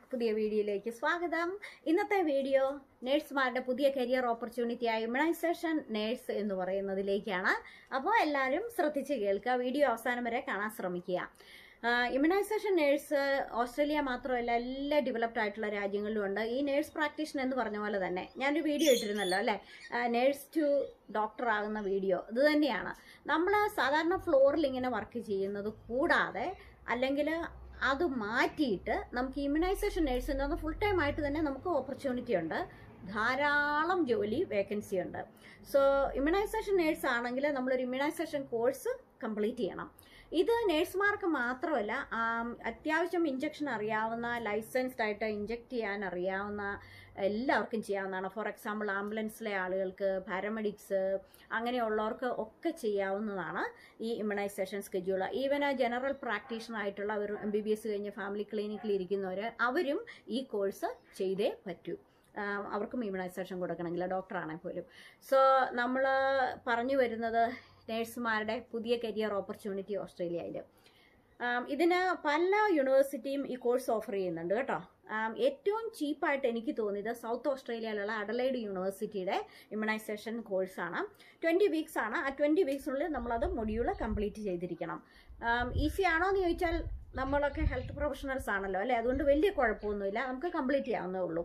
പുതിയ വീഡിയോയിലേക്ക് സ്വാഗതം ഇന്നത്തെ വീഡിയോ നേഴ്സുമാരുടെ പുതിയ കരിയർ ഓപ്പർച്യൂണിറ്റിയായ ഇമ്മ്യൂണൈസേഷൻ നേഴ്സ് എന്ന് പറയുന്നതിലേക്കാണ് അപ്പോൾ എല്ലാവരും ശ്രദ്ധിച്ച് കേൾക്കുക വീഡിയോ അവസാനം വരെ കാണാൻ ശ്രമിക്കുക ഇമ്മ്യൂണൈസേഷൻ നേഴ്സ് ഓസ്ട്രേലിയ മാത്രമല്ല എല്ലാ ഡെവലപ്ഡ് ആയിട്ടുള്ള രാജ്യങ്ങളിലും ഉണ്ട് ഈ നേഴ്സ് പ്രാക്ടീഷൻ എന്ന് പറഞ്ഞ പോലെ തന്നെ ഞാനൊരു വീഡിയോ ഇട്ടിരുന്നല്ലോ അല്ലേ നേഴ്സ് ടു ഡോക്ടർ ആകുന്ന വീഡിയോ ഇത് തന്നെയാണ് നമ്മൾ സാധാരണ ഫ്ലോറിൽ ഇങ്ങനെ വർക്ക് ചെയ്യുന്നത് കൂടാതെ അല്ലെങ്കിൽ അത് മാറ്റിയിട്ട് നമുക്ക് ഇമ്മ്യൂണൈസേഷൻ നേഴ്സ് എന്ന് പറഞ്ഞാൽ ഫുൾ ടൈം ആയിട്ട് തന്നെ നമുക്ക് ഓപ്പർച്യൂണിറ്റി ഉണ്ട് ധാരാളം ജോലി വേക്കൻസി ഉണ്ട് സോ ഇമ്മ്യൂണൈസേഷൻ നേഴ്സ് ആണെങ്കിൽ നമ്മളൊരു ഇമ്മ്യൂണൈസേഷൻ കോഴ്സ് കംപ്ലീറ്റ് ചെയ്യണം ഇത് നേഴ്സുമാർക്ക് മാത്രമല്ല ആം, അത്യാവശ്യം ഇഞ്ചക്ഷൻ അറിയാവുന്ന ലൈസൻസ്ഡ് ആയിട്ട് ഇഞ്ചക്ട് ചെയ്യാൻ അറിയാവുന്ന എല്ലാവർക്കും ചെയ്യാവുന്നതാണ് ഫോർ എക്സാമ്പിൾ ആംബുലൻസിലെ ആളുകൾക്ക് പാരാമെഡിക്സ് അങ്ങനെയുള്ളവർക്ക് ഒക്കെ ചെയ്യാവുന്നതാണ് ഈ immunisation schedule even general practitioner ആയിട്ടുള്ള ഒരു എം ബി ബി എസ് കഴിഞ്ഞ് ഫാമിലി ക്ലിനിക്കിൽ ഇരിക്കുന്നവർ അവരും ഈ കോഴ്സ് ചെയ്തേ പറ്റൂ ആം, അവർക്കും ഇമ്മ്യൂണൈസേഷൻ കൊടുക്കണമെങ്കിൽ ഡോക്ടറാണെങ്കിൽ പോലും സോ നമ്മൾ പറഞ്ഞു വരുന്നത് നേഴ്സുമാരുടെ പുതിയ കരിയർ ഓപ്പർച്യൂണിറ്റി ഓസ്ട്രേലിയയിൽ ആം, ഇതിന് പല യൂണിവേഴ്സിറ്റിയും ഈ കോഴ്സ് ഓഫർ ചെയ്യുന്നുണ്ട് കേട്ടോ ആം, ഏറ്റവും ചീപ്പായിട്ട് എനിക്ക് തോന്നിയത് സൗത്ത് ഓസ്ട്രേലിയയിലുള്ള അഡലൈഡ് യൂണിവേഴ്സിറ്റിയുടെ ഇമ്മ്യൂണൈസേഷൻ കോഴ്സാണ് ട്വൻറ്റി വീക്സ് ആണ് ആ ട്വൻറ്റി വീക്സിനുള്ളിൽ നമ്മളത് മൊഡ്യൂള് കംപ്ലീറ്റ് ചെയ്തിരിക്കണം ഈസി ആണോ എന്ന് ചോദിച്ചാൽ നമ്മളൊക്കെ ഹെൽത്ത് പ്രൊഫഷണൽസ് ആണല്ലോ അല്ലേ അതുകൊണ്ട് വലിയ കുഴപ്പമൊന്നുമില്ല നമുക്ക് കംപ്ലീറ്റ് ചെയ്യാവുന്നേ ഉള്ളൂ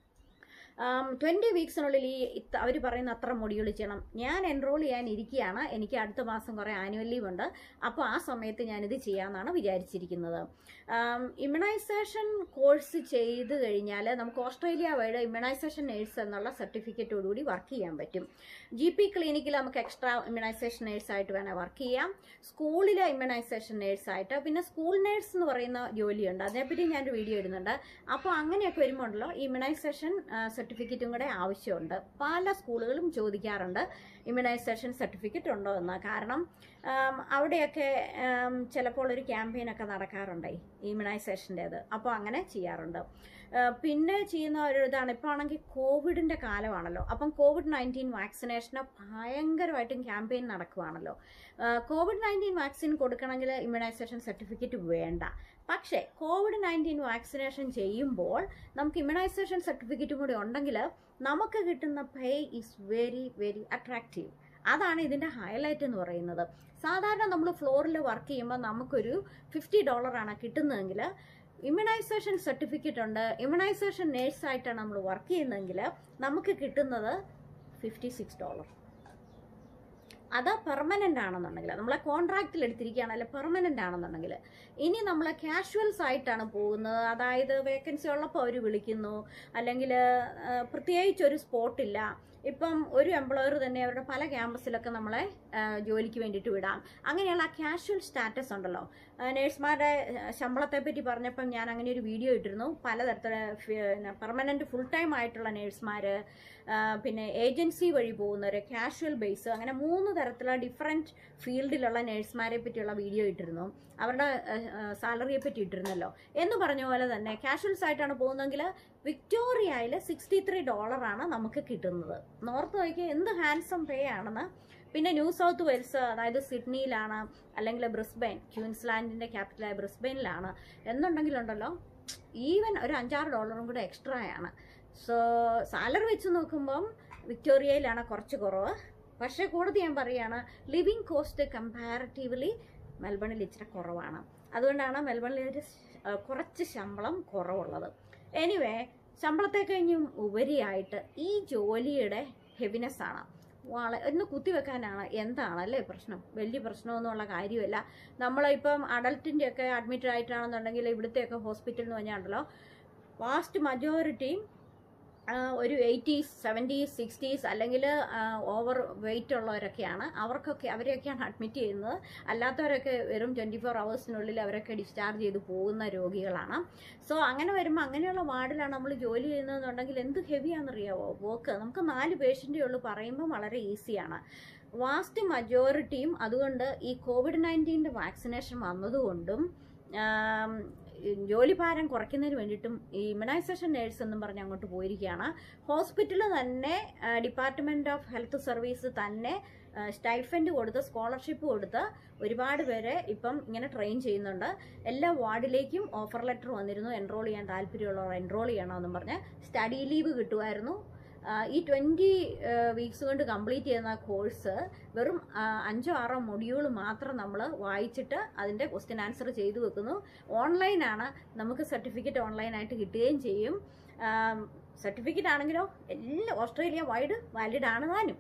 ട്വൻറ്റി വീക്സിനുള്ളിൽ ഈ അവർ പറയുന്ന അത്ര മൊഡ്യൂൾ ചെയ്യണം ഞാൻ എൻറോൾ ചെയ്യാൻ ഇരിക്കുകയാണ് എനിക്ക് അടുത്ത മാസം കുറേ ആനുവൽ ലീവ് ഉണ്ട് അപ്പോൾ ആ സമയത്ത് ഞാനിത് ചെയ്യാമെന്നാണ് വിചാരിച്ചിരിക്കുന്നത് ഇമ്മ്യൂണൈസേഷൻ കോഴ്സ് ചെയ്ത് കഴിഞ്ഞാൽ നമുക്ക് ഓസ്ട്രേലിയ വഴി ഇമ്മ്യൂണൈസേഷൻ നേഴ്സ് എന്നുള്ള സർട്ടിഫിക്കറ്റോടുകൂടി വർക്ക് ചെയ്യാൻ പറ്റും ജി പി ക്ലിനിക്കിൽ നമുക്ക് എക്സ്ട്രാ ഇമ്മ്യൂണൈസേഷൻ നേഴ്സായിട്ട് വേണേൽ വർക്ക് ചെയ്യാം സ്കൂളിലെ ഇമ്മ്യൂണൈസേഷൻ നേഴ്സായിട്ട് പിന്നെ സ്കൂൾ നേഴ്സ് എന്ന് പറയുന്ന ജോലിയുണ്ട് അതിനെപ്പറ്റി ഞാനൊരു വീഡിയോ ഇടുന്നുണ്ട് അപ്പോൾ അങ്ങനെയൊക്കെ വരുമ്പോൾ ഉണ്ടല്ലോ ഈ ഇമ്മ്യൂണൈസേഷൻ സർട്ടിഫിക്കറ്റും കൂടെ ആവശ്യമുണ്ട് പല സ്കൂളുകളും ചോദിക്കാറുണ്ട് ഇമ്മ്യൂണൈസേഷൻ സർട്ടിഫിക്കറ്റ് ഉണ്ടോ എന്ന് കാരണം ആം, അവിടെയൊക്കെ ആം, ചിലപ്പോൾ ഒരു ക്യാമ്പയിനൊക്കെ നടക്കാറുണ്ട് ഈ ഇമ്മ്യൂണൈസേഷൻ്റേത് അപ്പോൾ അങ്ങനെ ചെയ്യാറുണ്ട് ആ, പിന്നെ ചെയ്യുന്ന ഒരു ഇതാണ് ഇപ്പോൾ ആണെങ്കിൽ കോവിഡിൻ്റെ കാലമാണല്ലോ അപ്പം കോവിഡ് നയൻറ്റീൻ വാക്സിനേഷന് ഭയങ്കരമായിട്ടും ക്യാമ്പയിൻ നടക്കുവാണല്ലോ ആ, കോവിഡ് നയൻറ്റീൻ വാക്സിൻ കൊടുക്കണമെങ്കിൽ ഇമ്മ്യൂണൈസേഷൻ സർട്ടിഫിക്കറ്റ് വേണ്ട പക്ഷേ കോവിഡ് നയൻറ്റീൻ വാക്സിനേഷൻ ചെയ്യുമ്പോൾ നമുക്ക് ഇമ്മ്യൂണൈസേഷൻ സർട്ടിഫിക്കറ്റും കൂടി ഉണ്ടെങ്കിൽ നമുക്ക് കിട്ടുന്ന pay is very very attractive അതാണ് ഇതിൻ്റെ ഹൈലൈറ്റ് എന്ന് പറയുന്നത് സാധാരണ നമ്മൾ ഫ്ലോറിൽ വർക്ക് ചെയ്യുമ്പോൾ നമുക്കൊരു ഫിഫ്റ്റി ഡോളറാണ് കിട്ടുന്നതെങ്കിൽ ഇമ്മ്യൂണൈസേഷൻ സർട്ടിഫിക്കറ്റ് ഉണ്ട് ഇമ്മ്യൂണൈസേഷൻ നേഴ്സായിട്ടാണ് നമ്മൾ വർക്ക് ചെയ്യുന്നതെങ്കിൽ നമുക്ക് കിട്ടുന്നത് ഫിഫ്റ്റി സിക്സ് ഡോളർ അത് പെർമനൻ്റ് ആണെന്നുണ്ടെങ്കിൽ നമ്മളെ കോൺട്രാക്റ്റിൽ എടുത്തിരിക്കുകയാണെങ്കിൽ പെർമനൻ്റ് ആണെന്നുണ്ടെങ്കിൽ ഇനി നമ്മൾ കാഷ്വൽസ് ആയിട്ടാണ് പോകുന്നത് അതായത് വേക്കൻസി ഉള്ളപ്പോൾ അവർ വിളിക്കുന്നു അല്ലെങ്കിൽ പ്രത്യേകിച്ച് ഒരു സ്പോട്ടില്ല ഇപ്പം ഒരു എംപ്ലോയർ തന്നെ അവരുടെ പല ക്യാമ്പസിലൊക്കെ നമ്മളെ ആ, ജോലിക്ക് വേണ്ടിയിട്ട് വിടാം അങ്ങനെയുള്ള ആ കാഷ്വൽ സ്റ്റാറ്റസ് ഉണ്ടല്ലോ നേഴ്സുമാരുടെ ശമ്പളത്തെ പറ്റി പറഞ്ഞപ്പം ഞാൻ അങ്ങനെ ഒരു വീഡിയോ ഇട്ടിരുന്നു പലതരത്തിലുള്ള പെർമനന്റ് ഫുൾ ടൈം ആയിട്ടുള്ള നേഴ്സുമാർ പിന്നെ ഏജൻസി വഴി പോകുന്നവർ കാഷ്വൽ ബേസ് അങ്ങനെ മൂന്ന് തരത്തിലുള്ള ഡിഫറെൻറ്റ് ഫീൽഡിലുള്ള നേഴ്സുമാരെ പറ്റിയുള്ള വീഡിയോ ഇട്ടിരുന്നു അവരുടെ സാലറിയെ പറ്റി ഇട്ടിരുന്നല്ലോ എന്ന് പറഞ്ഞ പോലെ തന്നെ കാഷ്വൽസ് ആയിട്ടാണ് പോകുന്നതെങ്കിൽ വിക്ടോറിയയിൽ സിക്സ്റ്റി ത്രീ ഡോളറാണ് നമുക്ക് കിട്ടുന്നത് നോർത്ത് നോക്കി എന്ത് ഹാൻസം പേ ആണെന്ന് പിന്നെ ന്യൂ സൗത്ത് വെയിൽസ് അതായത് സിഡ്നിയിലാണ് അല്ലെങ്കിൽ ബ്രിസ്ബെയിൻ ക്യൂൻസ്ലാൻഡിന്റെ ക്യാപിറ്റലായ ബ്രിസ്ബെയിനിലാണ് എന്നുണ്ടെങ്കിലുണ്ടല്ലോ ഈവൻ ഒരു അഞ്ചാറ് ഡോളറും കൂടെ എക്സ്ട്രാ ആണ് സോ സാലറി വെച്ച് നോക്കുമ്പം വിക്ടോറിയയിലാണ് കുറച്ച് കുറവ് പക്ഷേ കൂടുതൽ ഞാൻ പറയുകയാണ് ലിവിങ് കോസ്റ്റ് കമ്പാരിറ്റീവ്ലി മെൽബണിൽ ഇച്ചിരി കുറവാണ് അതുകൊണ്ടാണ് മെൽബണിൽ ഒരു ശ- കുറച്ച് ശമ്പളം കുറവുള്ളത് എനിവേ ശമ്പളത്തെ കഴിഞ്ഞും ഉപരിയായിട്ട് ഈ ജോലിയുടെ ഹെവിനെസ് ആണ് വള ഒന്ന് കുത്തിവെക്കാനാണ് എന്താണ് അല്ലേ പ്രശ്നം വലിയ പ്രശ്നമൊന്നുമുള്ള കാര്യമല്ല നമ്മളിപ്പം അഡൽട്ടിൻ്റെ ഒക്കെ അഡ്മിറ്റഡ് ആയിട്ടാണെന്നുണ്ടെങ്കിൽ ഇവിടുത്തെയൊക്കെ ഹോസ്പിറ്റൽ എന്ന് പറഞ്ഞാണ്ടല്ലോ വാസ്റ്റ് മജോറിറ്റിയും ഒരു എയ്റ്റീസ് സെവൻറ്റീസ് സിക്സ്റ്റീസ് അല്ലെങ്കിൽ ഓവർ വെയിറ്റ് ഉള്ളവരൊക്കെയാണ് അവർക്കൊക്കെ അവരെയൊക്കെയാണ് അഡ്മിറ്റ് ചെയ്യുന്നത് അല്ലാത്തവരൊക്കെ വെറും ട്വൻറ്റി ഫോർ അവേഴ്സിനുള്ളിൽ അവരൊക്കെ ഡിസ്ചാർജ് ചെയ്ത് പോകുന്ന രോഗികളാണ് സോ അങ്ങനെ വരുമ്പോൾ അങ്ങനെയുള്ള വാർഡിലാണ് നമ്മൾ ജോലി ചെയ്യുന്നതെന്നുണ്ടെങ്കിൽ എന്ത് ഹെവിയാണെന്നറിയാവോ വർക്ക് നമുക്ക് നാല് പേഷ്യൻ്റേ ഉള്ളൂ പറയുമ്പോൾ വളരെ ഈസിയാണ് വാസ്റ്റ് മജോറിറ്റിയും അതുകൊണ്ട് ഈ കോവിഡ് നയൻറ്റീൻ്റെ വാക്സിനേഷൻ വന്നതുകൊണ്ടും ആം, ജോലിഭാരം കുറയ്ക്കുന്നതിന് വേണ്ടിയിട്ടും ഈ ഇമ്മ്യൂണൈസേഷൻ നേഴ്സ് എന്നും പറഞ്ഞ് അങ്ങോട്ട് പോയിരിക്കുകയാണ് ഹോസ്പിറ്റലിൽ തന്നെ ഡിപ്പാർട്ട്മെൻറ്റ് ഓഫ് ഹെൽത്ത് സർവീസ് തന്നെ സ്റ്റൈഫൻഡ് കൊടുത്ത് സ്കോളർഷിപ്പ് കൊടുത്ത് ഒരുപാട് പേരെ ഇപ്പം ഇങ്ങനെ ട്രെയിൻ ചെയ്യുന്നുണ്ട് എല്ലാ വാർഡിലേക്കും ഓഫർ ലെറ്റർ വന്നിരുന്നു എൻറോൾ ചെയ്യാൻ താല്പര്യമുള്ളവർ എൻറോൾ ചെയ്യണമെന്നും പറഞ്ഞ് സ്റ്റഡി ലീവ് കിട്ടുമായിരുന്നു ആ, ഈ ട്വൻറ്റി വീക്സ് കൊണ്ട് കംപ്ലീറ്റ് ചെയ്യുന്ന കോഴ്സ് വെറും ആ, അഞ്ചോ ആറോ മൊഡ്യൂൾ മാത്രം നമ്മൾ വായിച്ചിട്ട് അതിൻ്റെ ക്വസ്റ്റ്യൻ ആൻസർ ചെയ്തു വെക്കുന്നു ഓൺലൈനാണ് നമുക്ക് സർട്ടിഫിക്കറ്റ് ഓൺലൈനായിട്ട് കിട്ടുകയും ചെയ്യും സർട്ടിഫിക്കറ്റ് ആണെങ്കിലോ എല്ലാ ഓസ്ട്രേലിയ വൈഡ് വാലിഡ് ആണ് താനും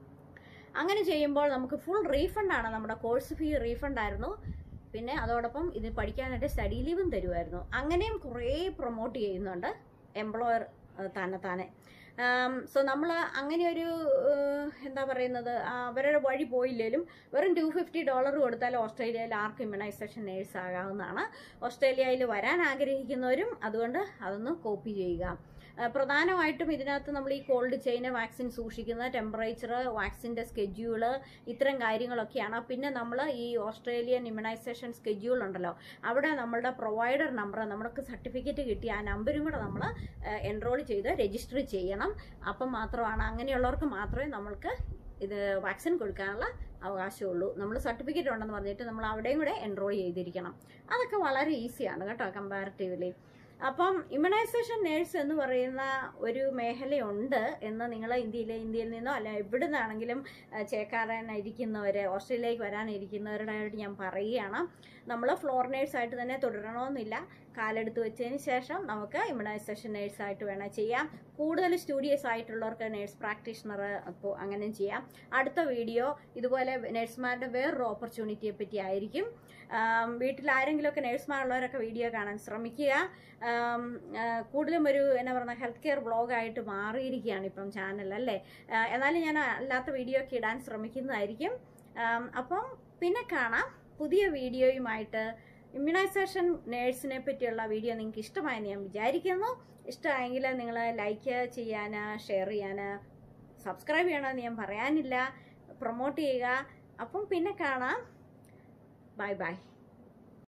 അങ്ങനെ ചെയ്യുമ്പോൾ നമുക്ക് ഫുൾ റീഫണ്ട് ആണ് നമ്മുടെ കോഴ്സ് ഫീ റീഫണ്ട് ആയിരുന്നു പിന്നെ അതോടൊപ്പം ഇത് പഠിക്കാനായിട്ട് സ്റ്റഡി ലീവും തരുമായിരുന്നു അങ്ങനെയും കുറേ പ്രൊമോട്ട് ചെയ്യുന്നുണ്ട് എംപ്ലോയർ തന്നെ താനെ സോ നമ്മൾ അങ്ങനെ ഒരു എന്താ പറയുന്നത് ആ, അവരുടെ വഴി പോയില്ലേലും വെറും ടു ഫിഫ്റ്റി ഡോളർ കൊടുത്താൽ ഓസ്ട്രേലിയയിൽ ആർക്കും ഇമ്മ്യൂണൈസേഷൻ നേഴ്സ് ആകാവുന്നതാണ് ഓസ്ട്രേലിയയിൽ വരാൻ ആഗ്രഹിക്കുന്നവരും അതുകൊണ്ട് അതൊന്ന് കോപ്പി ചെയ്യുക ആ, പ്രധാനമായിട്ടും ഇതിനകത്ത് നമ്മൾ ഈ കോൾഡ് ചെയിന് വാക്സിൻ സൂക്ഷിക്കുന്ന ടെമ്പറേച്ചർ വാക്സിൻ്റെ സ്കെഡ്യൂള് ഇത്തരം കാര്യങ്ങളൊക്കെയാണ് പിന്നെ നമ്മൾ ഈ ഓസ്ട്രേലിയൻ ഇമ്മ്യൂണൈസേഷൻ സ്കെഡ്യൂൾ ഉണ്ടല്ലോ അവിടെ നമ്മളുടെ പ്രൊവൈഡർ നമ്പർ നമുക്ക് സർട്ടിഫിക്കറ്റ് കിട്ടിയ ആ നമ്പരും കൂടെ നമ്മൾ എൻറോൾ ചെയ്ത് രജിസ്റ്റർ ചെയ്യണം അപ്പം മാത്രമാണ് അങ്ങനെയുള്ളവർക്ക് മാത്രമേ നമ്മൾക്ക് ഇത് വാക്സിൻ കൊടുക്കാനുള്ള അവകാശമുള്ളൂ നമ്മൾ സർട്ടിഫിക്കറ്റ് ഉണ്ടെന്ന് പറഞ്ഞിട്ട് നമ്മൾ അവിടെയും കൂടെ എൻറോൾ ചെയ്തിരിക്കണം അതൊക്കെ വളരെ ഈസിയാണ് കേട്ടോ കമ്പാരിറ്റീവ്ലി അപ്പം ഇമ്മ്യൂണൈസേഷൻ നേഴ്സ് എന്ന് പറയുന്ന ഒരു മേഖലയുണ്ട് എന്ന് നിങ്ങൾ ഇന്ത്യയിലെ ഇന്ത്യയിൽ നിന്നോ അല്ല എവിടെ നിന്നാണെങ്കിലും ചേക്കാറാനിരിക്കുന്നവർ ഓസ്ട്രേലിയയിലേക്ക് വരാനിരിക്കുന്നവരുടെ ആയിട്ട് ഞാൻ പറയുകയാണ് നമ്മൾ ഫ്ലോർ നേഴ്സായിട്ട് തന്നെ തുടരണമെന്നില്ല കാലെടുത്ത് വെച്ചതിന് ശേഷം നമുക്ക് ഇമ്മ്യൂണൈസേഷൻ നേഴ്സായിട്ട് വേണം ചെയ്യാം കൂടുതൽ സ്റ്റുഡിയസ് ആയിട്ടുള്ളവർക്ക് നേഴ്സ് പ്രാക്ടീഷണർ അപ്പോൾ അങ്ങനെയും ചെയ്യാം അടുത്ത വീഡിയോ ഇതുപോലെ നേഴ്സുമാരുടെ വേറൊരു ഓപ്പർച്യൂണിറ്റിയെ പറ്റി ആയിരിക്കും ആം, വീട്ടിൽ ആരെങ്കിലുമൊക്കെ നേഴ്സുമാരുള്ളവരൊക്കെ വീഡിയോ കാണാൻ ശ്രമിക്കുക ആം, ആ, കൂടുതലും ഒരു എന്നാ പറയുക ഹെൽത്ത് കെയർ ബ്ലോഗായിട്ട് മാറിയിരിക്കുകയാണ് ഇപ്പം ചാനൽ അല്ലേ ആ, എന്നാലും ഞാൻ അല്ലാത്ത വീഡിയോ ഒക്കെ ഇടാൻ ശ്രമിക്കുന്നതായിരിക്കും ആം, അപ്പം പിന്നെ കാണാം പുതിയ വീഡിയോയുമായിട്ട് ഇമ്മ്യൂണൈസേഷൻ നേഴ്സിനെ പറ്റിയുള്ള വീഡിയോ നിങ്ങൾക്ക് ഇഷ്ടമായെന്ന് ഞാൻ വിചാരിക്കുന്നു ഇഷ്ടമായെങ്കിൽ നിങ്ങൾ ലൈക്ക് ചെയ്യാൻ ഷെയർ ചെയ്യാൻ സബ്സ്ക്രൈബ് ചെയ്യണമെന്ന് ഞാൻ പറയാനില്ല പ്രൊമോട്ട് ചെയ്യുക അപ്പം പിന്നെ കാണാം ബൈ ബൈ